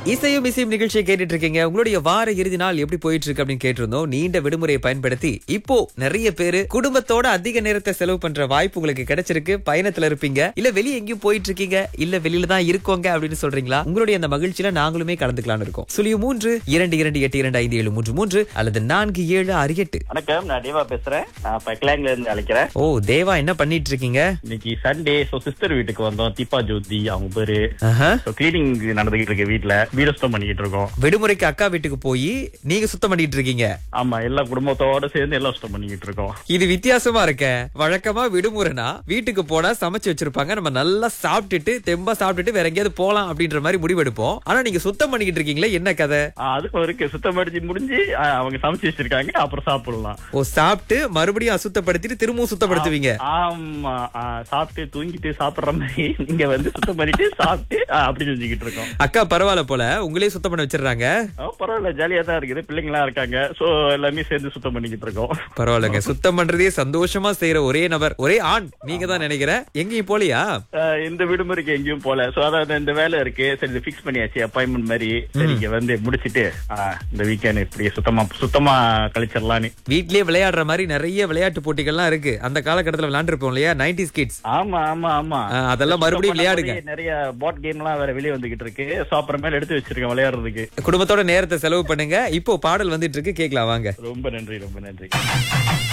இசையும் இசையும் நிகழ்ச்சியை கேட்டுட்டு இருக்கீங்க உங்களுடைய வார இறுதி நாள் எப்படி போயிட்டு இருக்கு அப்படின்னு கேட்டிருந்தோம் நீண்ட விடுமுறையை பயன்படுத்தி இப்போ நிறைய பேரு குடும்பத்தோட அதிக நேரத்தை செலவு பண்ற வாய்ப்பு உங்களுக்கு கிடைச்சிருக்கு பயணத்துல இருப்பீங்க இல்ல வெளிய எங்கேயும் போயிட்டு இருக்கீங்க இல்ல வெளியில தான் இருக்கோங்க அப்படின்னு சொல்றீங்களா உங்களுடைய அந்த மகிழ்ச்சியில நாங்களுமே கலந்துக்கலாம்னு இருக்கோம் சுழிய மூன்று இரண்டு இரண்டு எட்டு இரண்டு ஐந்து ஏழு மூன்று மூன்று அல்லது நான்கு ஏழு ஆறு எட்டு வணக்கம் நான் தேவா பேசுறேன் நான் பக்லாங்ல இருந்து அழைக்கிறேன் ஓ தேவா என்ன பண்ணிட்டு இருக்கீங்க இன்னைக்கு சண்டே சோ சிஸ்டர் வீட்டுக்கு வந்தோம் தீபா ஜோதி அவங்க பேரு ஆஹா. கிளீனிங் நடந்துகிட்டு இருக்கு வீட்ல வீடு சுத்தம் பண்ணிக்கிட்டு இருக்கோம் விடுமுறைக்கு அக்கா வீட்டுக்கு போய் நீங்க சுத்தம் பண்ணிட்டு இருக்கீங்க ஆமா எல்லா குடும்பத்தோட சேர்ந்து எல்லாம் சுத்தம் பண்ணிக்கிட்டு இருக்கோம் இது வித்தியாசமா இருக்க வழக்கமா விடுமுறைனா வீட்டுக்கு போனா சமைச்சு வச்சிருப்பாங்க நம்ம நல்லா சாப்பிட்டுட்டு தெம்பா சாப்பிட்டுட்டு வேற எங்கேயாவது போலாம் அப்படின்ற மாதிரி முடிவெடுப்போம் ஆனா நீங்க சுத்தம் பண்ணிக்கிட்டு இருக்கீங்களே என்ன கதை ஆ, அதுக்கும் இருக்கு சுத்தம் அடிச்சு முடிஞ்சு ஆ, அவங்க சமைச்சு வச்சிருக்காங்க அப்புறம் சாப்பிடலாம் ஓ சாப்பிட்டு மறுபடியும் அசுத்தப்படுத்திட்டு திரும்பவும் சுத்தப்படுத்துவீங்க ஆமா ஆ, சாப்பிட்டு தூங்கிட்டு சாப்பிடுற மாதிரி நீங்க வந்து சுத்தம் பண்ணிட்டு சாப்பிட்டு ஆ, அப்படி செஞ்சுக்கிட்டு இருக்கோம் அக்கா பரவாயில்ல போல உங்களே சுத்தம் பண்ண வச்சிடுறாங்க ஆ, பரவாயில்ல ஜாலியா தான் இருக்குது பிள்ளைங்களா இருக்காங்க சோ எல்லாமே சேர்ந்து சுத்தம் பண்ணிக்கிட்டு இருக்கோம் பரவாயில்லங்க சுத்தம் பண்றதே சந்தோஷமா செய்யற ஒரே நபர் ஒரே ஆண் நீங்க தான் நினைக்கிறேன் எங்கேயும் போலியா ஆ, இந்த விடுமுறைக்கு எங்கேயும் போல சோ அதாவது இந்த வேலை இருக்கு சரி இது ஃபிக்ஸ் பண்ணியாச்சு அப்பாயின்மெண்ட் மாதிரி சரி இங்க வந்து முடிச்சிட்டு ஆ, இந்த வீக்கெண்ட் இப்படி சுத்தமா சுத்தமா கழிச்சிடலான்னு வீட்லயே விளையாடுற மாதிரி நிறைய விளையாட்டு போட்டிகள்லாம் இருக்கு அந்த காலகட்டத்துல விளையாண்டுருப்போம் இல்லையா நைன்டிஸ் கிட்ஸ் ஆமா ஆமா ஆமா ஆ, அதெல்லாம் மறுபடியும் சுத்தம் விளையாடுங்க. பண்ணும்போதே நிறைய போர்ட் கேம் எல்லாம் வேற வெளியே வந்துகிட்டு இருக்கு சோ அப்புறமேல எடுத்து வச்சிருக்கேன் விளையாடுறதுக்கு குடும்பத்தோட நேரத்தை செலவு பண்ணுங்க இப்போ பாடல் வந்துட்டு இருக்கு கேக்கலாம் வாங்க ரொம்ப நன்றி ரொம்ப நன்றி